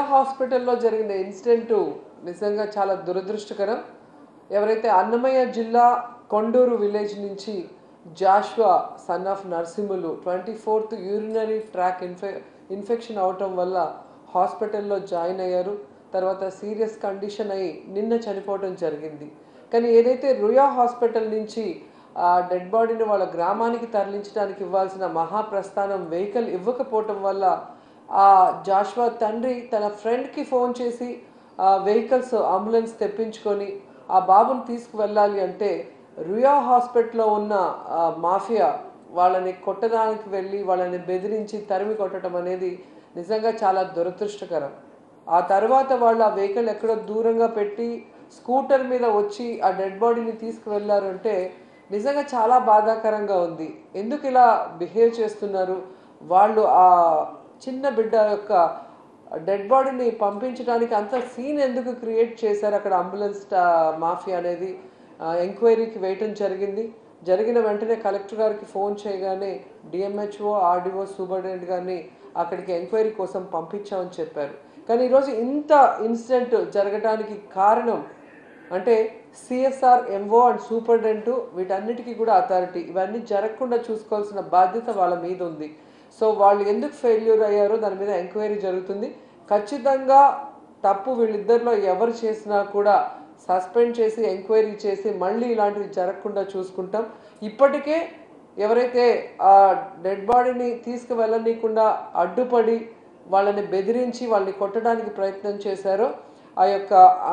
హాస్పిటల్లో జరిగిన ఇన్సిడెంట్ నిజంగా చాలా దురదృష్టకరం ఎవరైతే అన్నమయ్య జిల్లా కొండూరు విలేజ్ నుంచి Joshua son of Narsimhulu twenty fourth urinary track infe infection అవటం వల్ల హాస్పిటల్లో జాయిన్ అయ్యారు తర్వాత సీరియస్ కండిషన్ అయి నిన్న చనిపోవడం జరిగింది కానీ ఏదైతే రుయా హాస్పిటల్ నుంచి ఆ డెడ్ బాడీని వాళ్ళ గ్రామానికి తరలించడానికి ఇవ్వాల్సిన మహాప్రస్థానం వెహికల్ ఇవ్వకపోవటం వల్ల ఆ జాష్వా తండ్రి తన ఫ్రెండ్కి ఫోన్ చేసి ఆ వెహికల్స్ అంబులెన్స్ తెప్పించుకొని ఆ బాబుని తీసుకువెళ్ళాలి అంటే రుయా హాస్పిటల్లో ఉన్న ఆ మాఫియా వాళ్ళని కొట్టడానికి వెళ్ళి వాళ్ళని బెదిరించి తరిమి కొట్టడం అనేది నిజంగా చాలా దురదృష్టకరం ఆ తర్వాత వాళ్ళు ఆ వెహికల్ ఎక్కడో దూరంగా పెట్టి స్కూటర్ మీద వచ్చి ఆ డెడ్ బాడీని తీసుకువెళ్ళారు అంటే నిజంగా చాలా బాధాకరంగా ఉంది ఎందుకు ఇలా బిహేవ్ చేస్తున్నారు వాళ్ళు ఆ చిన్న బిడ్డ యొక్క డెడ్ బాడీని పంపించడానికి అంత సీన్ ఎందుకు క్రియేట్ చేశారు అక్కడ అంబులెన్స్ మాఫియా అనేది ఎంక్వైరీకి వేయటం జరిగింది జరిగిన వెంటనే కలెక్టర్ గారికి ఫోన్ చేయగానే డిఎంహెచ్ఓ ఆర్డీఓ సూపరింటెండెంట్ గారిని అక్కడికి ఎంక్వైరీ కోసం పంపించామని చెప్పారు కానీ ఈరోజు ఇంత ఇన్సిడెంట్ జరగడానికి కారణం అంటే సిఎస్ఆర్ ఎంఓ అండ్ సూపరింటెండెంట్ వీటన్నిటికీ కూడా అథారిటీ ఇవన్నీ జరగకుండా చూసుకోవాల్సిన బాధ్యత వాళ్ళ మీద ఉంది సో వాళ్ళు ఎందుకు ఫెయిల్యూర్ అయ్యారో దాని మీద ఎంక్వైరీ జరుగుతుంది ఖచ్చితంగా తప్పు వీళ్ళిద్దరిలో ఎవరు చేసినా కూడా సస్పెండ్ చేసి ఎంక్వైరీ చేసి మళ్ళీ ఇలాంటివి జరగకుండా చూసుకుంటాం ఇప్పటికే ఎవరైతే ఆ డెడ్ బాడీని తీసుకువెళ్ళనీయకుండా అడ్డుపడి వాళ్ళని బెదిరించి వాళ్ళని కొట్టడానికి ప్రయత్నం చేశారో ఆ యొక్క ఆ,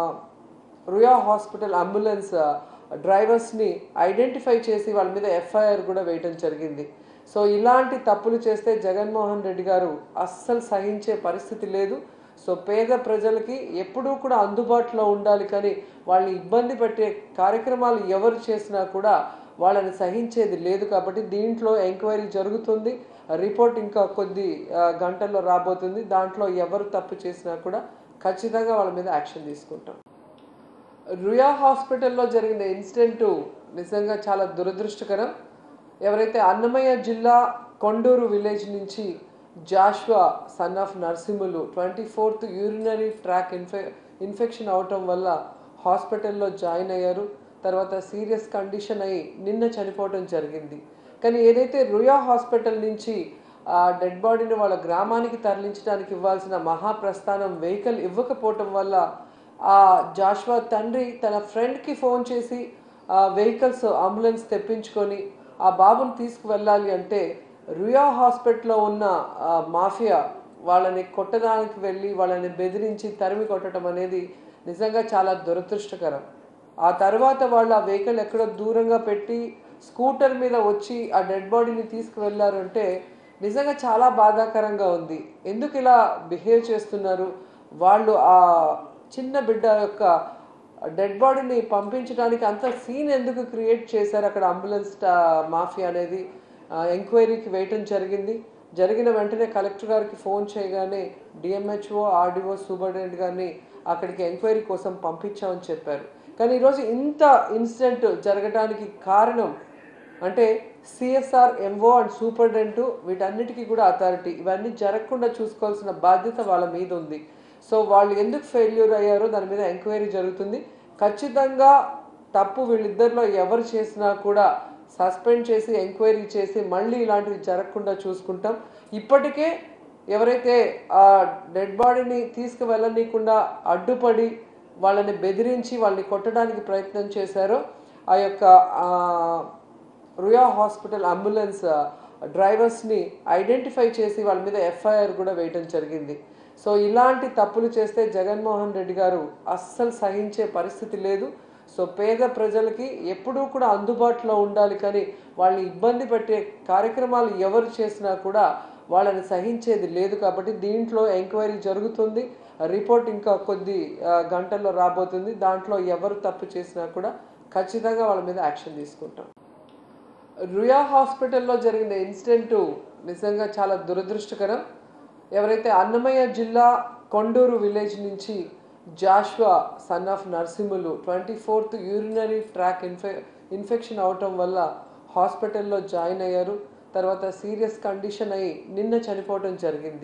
రుయా హాస్పిటల్ అంబులెన్స్ డ్రైవర్స్ని ఐడెంటిఫై చేసి వాళ్ళ మీద ఎఫ్ఐఆర్ కూడా వేయటం జరిగింది సో ఇలాంటి తప్పులు చేస్తే జగన్మోహన్ రెడ్డి గారు అస్సలు సహించే పరిస్థితి లేదు సో పేద ప్రజలకి ఎప్పుడూ కూడా అందుబాటులో ఉండాలి కానీ వాళ్ళని ఇబ్బంది పెట్టే కార్యక్రమాలు ఎవరు చేసినా కూడా వాళ్ళని సహించేది లేదు కాబట్టి దీంట్లో ఎంక్వైరీ జరుగుతుంది రిపోర్ట్ ఇంకా కొద్ది ఆ, గంటల్లో రాబోతుంది దాంట్లో ఎవరు తప్పు చేసినా కూడా ఖచ్చితంగా వాళ్ళ మీద యాక్షన్ తీసుకుంటాం రుయా హాస్పిటల్లో జరిగిన ఇన్సిడెంట్ నిజంగా చాలా దురదృష్టకరం ఎవరైతే అన్నమయ్య జిల్లా కొండూరు విలేజ్ నుంచి Joshua son of Narsimhulu twenty fourth urinary track infe infection అవటం వల్ల హాస్పిటల్లో జాయిన్ అయ్యారు తర్వాత సీరియస్ కండిషన్ అయి నిన్న చనిపోవడం జరిగింది కానీ ఏదైతే రుయా హాస్పిటల్ నుంచి ఆ డెడ్ బాడీని వాళ్ళ గ్రామానికి తరలించడానికి ఇవ్వాల్సిన మహాప్రస్థానం వెహికల్ ఇవ్వకపోవటం వల్ల ఆ జాష్వా తండ్రి తన ఫ్రెండ్కి ఫోన్ చేసి ఆ వెహికల్స్ అంబులెన్స్ తెప్పించుకొని ఆ బాబుని తీసుకువెళ్ళాలి అంటే రుయా హాస్పిటల్లో ఉన్న ఆ మాఫియా వాళ్ళని కొట్టడానికి వెళ్ళి వాళ్ళని బెదిరించి తరిమి కొట్టడం అనేది నిజంగా చాలా దురదృష్టకరం ఆ తర్వాత వాళ్ళు ఆ వెహికల్ ఎక్కడో దూరంగా పెట్టి స్కూటర్ మీద వచ్చి ఆ డెడ్ బాడీని తీసుకువెళ్ళారు అంటే నిజంగా చాలా బాధాకరంగా ఉంది ఎందుకు ఇలా బిహేవ్ చేస్తున్నారు వాళ్ళు ఆ చిన్న బిడ్డ యొక్క డెడ్ బాడీని పంపించడానికి అంత సీన్ ఎందుకు క్రియేట్ చేశారు అక్కడ అంబులెన్స్ మాఫియా అనేది ఎంక్వైరీకి వేయటం జరిగింది జరిగిన వెంటనే కలెక్టర్ గారికి ఫోన్ చేయగానే డిఎంహెచ్ఓ ఆర్డీఓ సూపరింటెండెంట్ గారిని అక్కడికి ఎంక్వైరీ కోసం పంపించామని చెప్పారు కానీ ఈరోజు ఇంత ఇన్సిడెంట్ జరగడానికి కారణం అంటే సిఎస్ఆర్ ఎంఓ అండ్ సూపరింటెండెంట్ వీటన్నిటికీ కూడా అథారిటీ ఇవన్నీ జరగకుండా చూసుకోవాల్సిన బాధ్యత వాళ్ళ మీద ఉంది సో వాళ్ళు ఎందుకు ఫెయిల్యూర్ అయ్యారో దాని మీద ఎంక్వైరీ జరుగుతుంది ఖచ్చితంగా తప్పు వీళ్ళిద్దరిలో ఎవరు చేసినా కూడా సస్పెండ్ చేసి ఎంక్వైరీ చేసి మళ్ళీ ఇలాంటివి జరగకుండా చూసుకుంటాం ఇప్పటికే ఎవరైతే ఆ డెడ్ బాడీని తీసుకువెళ్ళనీయకుండా అడ్డుపడి వాళ్ళని బెదిరించి వాళ్ళని కొట్టడానికి ప్రయత్నం చేశారో ఆ యొక్క ఆ, రుయా హాస్పిటల్ అంబులెన్స్ డ్రైవర్స్ని ఐడెంటిఫై చేసి వాళ్ళ మీద ఎఫ్ఐఆర్ కూడా వేయటం జరిగింది సో ఇలాంటి తప్పులు చేస్తే జగన్మోహన్ రెడ్డి గారు అస్సలు సహించే పరిస్థితి లేదు సో పేద ప్రజలకి ఎప్పుడూ కూడా అందుబాటులో ఉండాలి కానీ వాళ్ళని ఇబ్బంది పెట్టే కార్యక్రమాలు ఎవరు చేసినా కూడా వాళ్ళని సహించేది లేదు కాబట్టి దీంట్లో ఎంక్వైరీ జరుగుతుంది రిపోర్ట్ ఇంకా కొద్ది ఆ, గంటల్లో రాబోతుంది దాంట్లో ఎవరు తప్పు చేసినా కూడా ఖచ్చితంగా వాళ్ళ మీద యాక్షన్ తీసుకుంటాం రుయా హాస్పిటల్లో జరిగిన ఇన్సిడెంట్ నిజంగా చాలా దురదృష్టకరం ఎవరైతే అన్నమయ్య జిల్లా కొండూరు విలేజ్ నుంచి Joshua son of Narsimhulu twenty fourth urinary track infe infection అవటం వల్ల హాస్పిటల్లో జాయిన్ అయ్యారు తర్వాత సీరియస్ కండిషన్ అయి నిన్న చనిపోవడం జరిగింది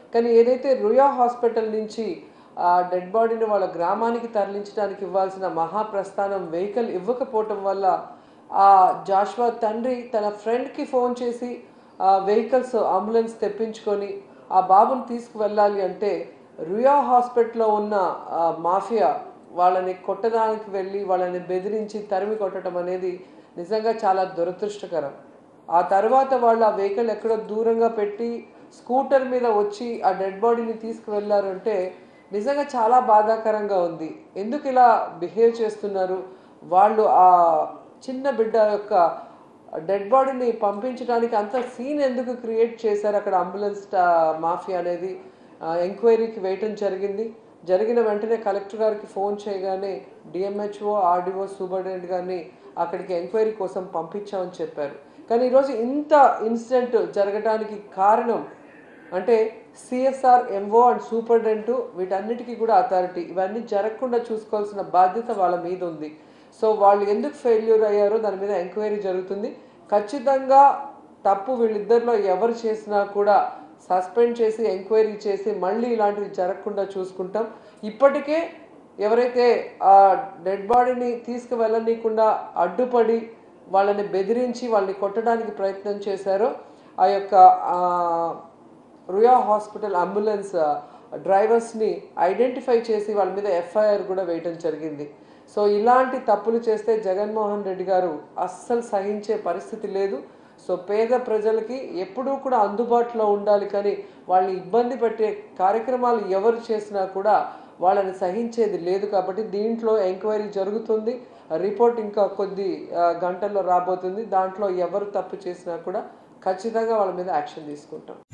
కానీ ఏదైతే రుయా హాస్పిటల్ నుంచి ఆ డెడ్ బాడీని వాళ్ళ గ్రామానికి తరలించడానికి ఇవ్వాల్సిన మహాప్రస్థానం వెహికల్ ఇవ్వకపోవటం వల్ల ఆ జాష్వా తండ్రి తన ఫ్రెండ్కి ఫోన్ చేసి ఆ వెహికల్స్ అంబులెన్స్ తెప్పించుకొని ఆ బాబుని తీసుకువెళ్ళాలి అంటే రుయా హాస్పిటల్లో ఉన్న ఆ మాఫియా వాళ్ళని కొట్టడానికి వెళ్ళి వాళ్ళని బెదిరించి తరిమి కొట్టడం అనేది నిజంగా చాలా దురదృష్టకరం ఆ తర్వాత వాళ్ళు ఆ వెహికల్ ఎక్కడో దూరంగా పెట్టి స్కూటర్ మీద వచ్చి ఆ డెడ్ బాడీని తీసుకువెళ్ళారు అంటే నిజంగా చాలా బాధాకరంగా ఉంది ఎందుకు ఇలా బిహేవ్ చేస్తున్నారు వాళ్ళు ఆ చిన్న బిడ్డ యొక్క డెడ్ బాడీని పంపించడానికి అంత సీన్ ఎందుకు క్రియేట్ చేశారు అక్కడ అంబులెన్స్ మాఫియా అనేది ఎంక్వైరీకి వేయటం జరిగింది జరిగిన వెంటనే కలెక్టర్ గారికి ఫోన్ చేయగానే డిఎంహెచ్ఓ ఆర్డీఓ సూపరింటెండెంట్ గారిని అక్కడికి ఎంక్వైరీ కోసం పంపించామని చెప్పారు కానీ ఈరోజు ఇంత ఇన్సిడెంట్ జరగడానికి కారణం అంటే సిఎస్ఆర్ ఎంఓ అండ్ సూపరింటెండెంట్ వీటన్నిటికీ కూడా అథారిటీ ఇవన్నీ జరగకుండా చూసుకోవాల్సిన బాధ్యత వాళ్ళ మీద ఉంది సో వాళ్ళు ఎందుకు ఫెయిల్యూర్ అయ్యారో దాని మీద ఎంక్వైరీ జరుగుతుంది ఖచ్చితంగా తప్పు వీళ్ళిద్దరిలో ఎవరు చేసినా కూడా సస్పెండ్ చేసి ఎంక్వైరీ చేసి మళ్ళీ ఇలాంటివి జరగకుండా చూసుకుంటాం ఇప్పటికే ఎవరైతే ఆ డెడ్ బాడీని తీసుకువెళ్ళనీయకుండా అడ్డుపడి వాళ్ళని బెదిరించి వాళ్ళని కొట్టడానికి ప్రయత్నం చేశారో ఆ యొక్క ఆ, రుయా హాస్పిటల్ అంబులెన్స్ డ్రైవర్స్ని ఐడెంటిఫై చేసి వాళ్ళ మీద ఎఫ్ఐఆర్ కూడా వేయటం జరిగింది సో ఇలాంటి తప్పులు చేస్తే జగన్మోహన్ రెడ్డి గారు అస్సలు సహించే పరిస్థితి లేదు సో పేద ప్రజలకి ఎప్పుడూ కూడా అందుబాటులో ఉండాలి కానీ వాళ్ళని ఇబ్బంది పెట్టే కార్యక్రమాలు ఎవరు చేసినా కూడా వాళ్ళని సహించేది లేదు కాబట్టి దీంట్లో ఎంక్వైరీ జరుగుతుంది రిపోర్ట్ ఇంకా కొద్ది ఆ, గంటల్లో రాబోతుంది దాంట్లో ఎవరు తప్పు చేసినా కూడా ఖచ్చితంగా వాళ్ళ మీద యాక్షన్ తీసుకుంటాం